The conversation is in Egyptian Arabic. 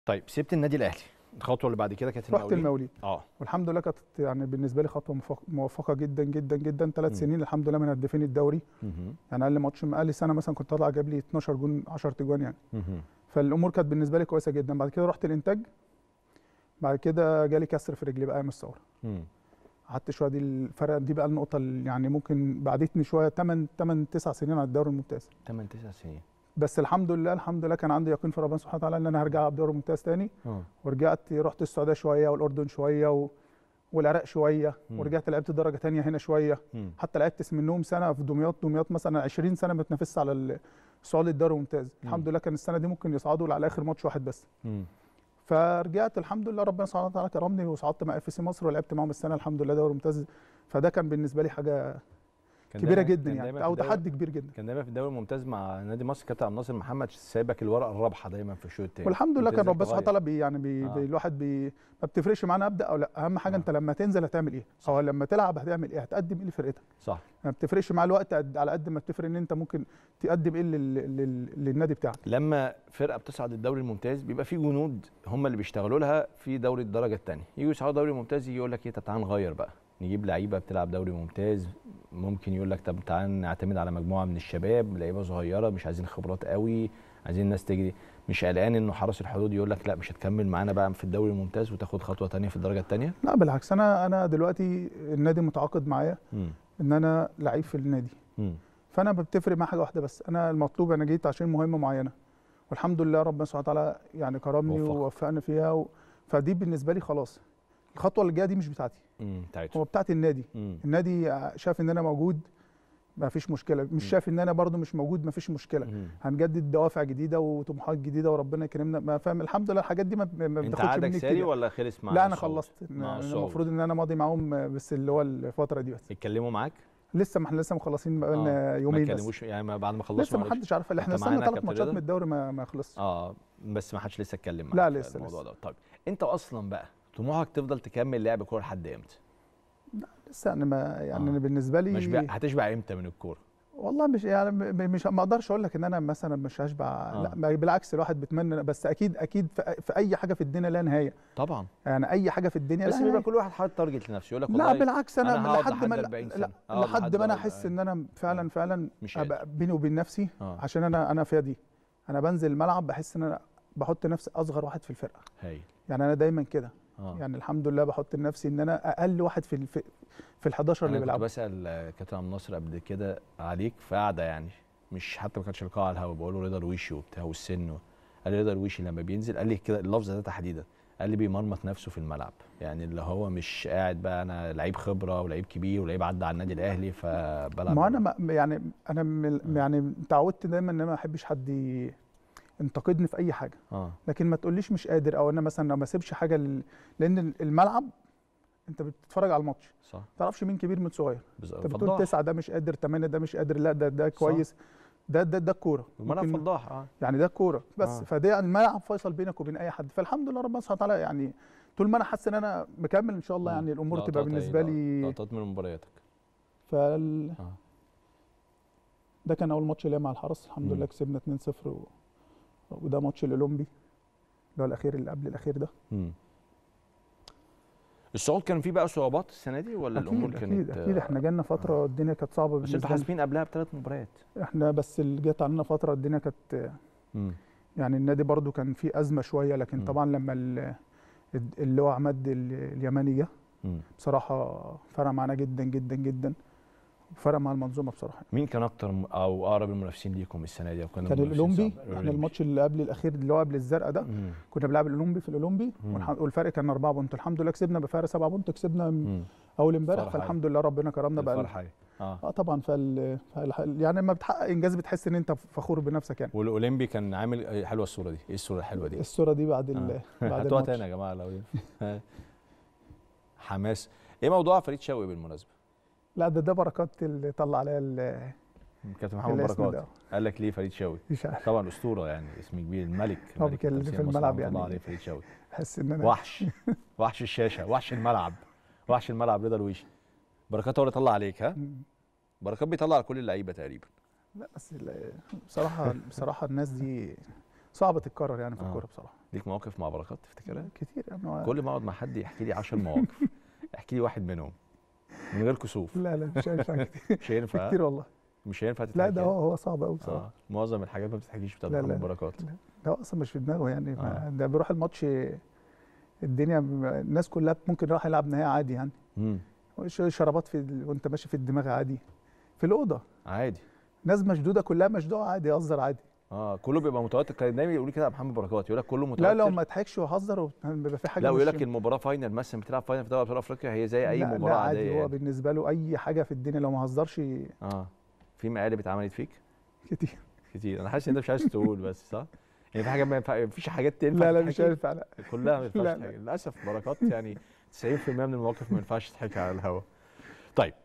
طيب سبت النادي الاهلي الخطوه اللي بعد كده كانت رحت الموليد اه والحمد لله كانت يعني بالنسبه لي خطوه موفق- موفقه جدا جدا جدا مم. ثلاث سنين الحمد لله من هدافين الدوري مهم. يعني اقل ماتش اقل سنه مثلا كنت طالع جاب لي 12 جون 10 جوان يعني مهم. فالامور كانت بالنسبه لي كويسه جدا بعد كده رحت الانتاج بعد كده جالي كسر في رجلي بقى ايام الثوره مم. قعدت شويه دي الفرق دي بقى النقطه اللي يعني ممكن بعدتني شويه 8 8 9 سنين على الدوري الممتاز 8 9 سنين بس الحمد لله الحمد لله كان عندي يقين في ربنا سبحانه وتعالى ان انا هرجع العب دوري ممتاز تاني اه ورجعت رحت السعوديه شويه والاردن شويه و... والعراق شويه مم. ورجعت لعبت درجه تانية هنا شويه مم. حتى لعبت منهم سنه في دمياط دمياط مثلا 20 سنه بتنافس على الصعود للدوري الممتاز الحمد لله كان السنه دي ممكن يصعدوا على اخر ماتش واحد بس مم. فرجعت الحمد لله ربنا سبحانه وتعالى كرمني وصعدت مع اف سي مصر ولعبت معاهم السنه الحمد لله دوري ممتاز فده كان بالنسبه لي حاجه كان كبيره دايماً- جدا كان يعني دايماً او في الدوري- تحدي كبير جدا كان دايما في الدوري الممتاز مع نادي مصر كابتن عبد الناصر محمد سايبك الورقه الرابحه دايما في الشوط الثاني والحمد لله كان ربنا سبحانه وتعالى بي يعني بي آه. بي الواحد بي ما بتفرقش معانا ابدا او لا اهم حاجه آه. انت لما تنزل هتعمل ايه او لما تلعب هتعمل ايه هتقدم ايه لفرقتك صح ما بتفرقش مع الوقت قد على قد ما بتفرق ان انت ممكن تقدم ايه لل... لل... للنادي بتاعك لما فرقه بتصعد الدوري الممتاز بيبقى في جنود هم اللي بيشتغلوا لها في دوري الدرجه الثانيه يجوا يصعدوا دوري ممتاز يجي يقول لك ايه طب تعال نغير بقى نجيب لعيبه بتلعب دوري ممتاز ممكن يقول لك طب تعال نعتمد على مجموعه من الشباب لعيبه صغيره مش عايزين خبرات قوي عايزين الناس تجري مش قلقان انه حرس الحدود يقول لك لا مش هتكمل معانا بقى في الدوري الممتاز وتاخد خطوه ثانيه في الدرجه الثانيه لا بالعكس انا انا دلوقتي النادي متعاقد معايا ان انا لعيب في النادي فانا بتفرق مع حاجه واحده بس انا المطلوب انا جيت عشان مهمه معينه والحمد لله ربنا سبحانه وتعالى يعني كرمني وفقك. ووفقني فيها و... فدي بالنسبه لي خلاص الخطوه اللي جايه دي مش بتاعتي امم بتاعتهم هو بتاعت النادي مم. النادي شاف ان انا موجود ما فيش مشكله مش مم. شاف ان انا برضو مش موجود ما فيش مشكله مم. هنجدد دوافع جديده وطموحات جديده وربنا يكرمنا ما فاهم الحمد لله الحاجات دي ما ما انت بتاخدش عقدك مني ساري كتير ولا خلص مع لا انا الصعود؟ خلصت مع أنا الصعود. المفروض ان انا ماضي معاهم بس اللي هو الفتره دي بس اتكلموا معاك لسه ما احنا لسه مخلصين بقالنا ما يومين بس اتكلموش يعني ما بعد ما خلصوا لسه ما معلش. حدش عارف احنا أنت استنى معانا ثلاث كابتن ماتشات رضا؟ من الدوري ما ما خلصش اه بس ما حدش لسه اتكلم معاك لا، في لسه- الموضوع لسه. ده طيب انت اصلا بقى طموحك تفضل تكمل لعب كوره لحد امتى؟ لسه انا ما يعني آه. انا بالنسبه لي مش بقى هتشبع امتى من الكوره؟ والله مش يعني م- مش ما اقدرش اقول لك ان انا مثلا مش هشبع آه. لا ما- بالعكس الواحد بيتمنى بس اكيد اكيد في, في اي حاجه في الدنيا لها نهايه طبعا يعني اي حاجه في الدنيا بس لها بيبقى نهايه كل واحد حاطط تارجت لنفسه يقول لك لا والله بالعكس انا, أنا هقعد لحد ما لحد 40 لا سنة. هقعد لحد لحد ما انا ما احس أبقى- ان انا فعلا فعلا مش أبقى بيني وبين نفسي اه عشان انا انا فيها دي انا بنزل الملعب بحس ان انا بحط نفسي اصغر واحد في الفرقه هايل يعني انا دايما كده اه يعني الحمد لله بحط لنفسي ان انا اقل واحد في الف... في ال 11 اللي انا كنت بيلعبوا بسال آه، كابتن عبد الناصر قبل كده عليك في قعده يعني مش حتى ما كانش لقاء على الهوا بقول له رضا الويشي وبتاع والسن و- قال لي رضا الويشي لما بينزل قال لي كده اللفظ ده تحديدا قال لي بيمرمط نفسه في الملعب يعني اللي هو مش قاعد بقى انا لعيب خبره ولعيب كبير ولعيب عدى على النادي الاهلي فبلعب ما انا بره. ما يعني انا من يعني اتعودت دايما ان انا ما احبش حد ي- ينتقدني في اي حاجه اه لكن ما تقوليش مش قادر او انا مثلا لو ما اسيبش حاجه لل... لان الملعب انت بتتفرج على الماتش صح ما تعرفش مين كبير من صغير بز- انت بتقول فضاح. تسعه ده مش قادر ثمانيه ده مش قادر لا ده ده كويس ده ده ده الكوره الملعب ممكن- فضاح اه يعني ده الكوره بس آه. آه. فده الملعب فيصل بينك وبين اي حد فالحمد لله ربنا سبحانه وتعالى يعني طول ما انا حاسس ان انا مكمل ان شاء الله يعني الامور لقطات تبقى أهي، بالنسبه لقط- لي لقطات من مبارياتك فال... اه ده كان اول ماتش ليا مع الحرس الحمد مم. لله كسبنا 2-0 و... وده ماتش الاولمبي اللي هو الاخير اللي قبل الاخير ده مم. الصعود كان فيه بقى صعوبات السنه دي ولا الامور اكيد كانت اكيد اكيد احنا جالنا فتره الدنيا كانت صعبه بس انتوا بالنسبه لنا حاسبين قبلها بثلاث مباريات احنا بس اللي جت علينا فتره الدنيا كانت مم. يعني النادي برضو كان فيه ازمه شويه لكن مم. طبعا لما ال- اللي هو عماد ال- اليماني جه مم. بصراحه فرق معانا جدا جدا جدا فرق مع المنظومه بصراحه مين كان اكتر م- او اقرب المنافسين ليكم السنه دي او كانوا كان المنافسين الاولمبي صعب؟ احنا الأولمبي. الماتش اللي قبل الاخير اللي هو قبل الزرقاء ده مم. كنا بنلعب الاولمبي في الاولمبي مم. والح- والفرق كان 4 بونت الحمد لله كسبنا بفارق 7 بونت كسبنا مم. اول امبارح فرحة فالحمد لله ربنا كرمنا بقى الفرحه دي. اه اه طبعا فال... فال... يعني لما بتحقق انجاز بتحس ان انت فخور بنفسك يعني والاولمبي كان عامل إيه حلوه الصوره دي ايه الصوره الحلوه دي الصوره دي بعد ال... آه. بعد هاتوها الماتش تاني يا جماعه لو ينفع. حماس ايه موضوع فريد شوقي بالمناسبه لا ده ده بركات اللي طلع عليها ال- كابتن محمد الاسم بركات ده قال لك ليه فريد شوقي مش عارف طبعا اسطوره يعني اسم كبير الملك هو ملك كان التمثيل في المصري الملعب رحمة الله يعني. عليه فريد شوقي احس ان انا وحش وحش الشاشه وحش الملعب وحش الملعب رضا الويشي بركات هو اللي طلع عليك ها مم. بركات بيطلع على كل اللعيبه تقريبا لا بس ال- بصراحه بصراحه الناس دي صعبه تتكرر يعني في آه. الكوره بصراحه ليك مواقف مع بركات تفتكرها كتير أنا كل ما اقعد مع حد يحكي لي 10 مواقف احكي لي واحد منهم من غير كسوف لا لا مش هينفع كتير مش هينفع كتير والله مش هينفع تتحكي لا ده هو هو صعب قوي بصراحه آه. معظم الحاجات ما بتتحكيش بتاعت لا، محمد لا. بركات ده هو اصلا مش في دماغه يعني ما- آه. ده بيروح الماتش الدنيا الناس كلها ممكن يروح يلعب نهائي عادي يعني امم ش- شرابات في ال- وانت ماشي في الدماغ عادي في الاوضه عادي ناس مشدوده كلها مشدوده عادي يهزر عادي اه كله بيبقى متوتر كان دايما يقول لي كده على محمد بركات يقول لك كله متوتر لا لو ما تضحكش وهزر بيبقى في حاجه لا ويقول مش- لك المباراه فاينل مثلا بتلعب فاينل في دوري ابطال افريقيا هي زي اي لا مباراه لا عادي عاديه هو يعني. بالنسبه له اي حاجه في الدنيا لو ما هزرش اه في مقالب اتعملت فيك كتير كتير انا حاسس ان انت مش عايز تقول بس صح يعني في حاجات ما ينفع مفيش حاجات تنفع لا لا مش تتحكي؟ هينفع لا كلها ما ينفعش لا، تتحكي للاسف بركات يعني 90% من المواقف ما ينفعش تتحكي على الهوا طيب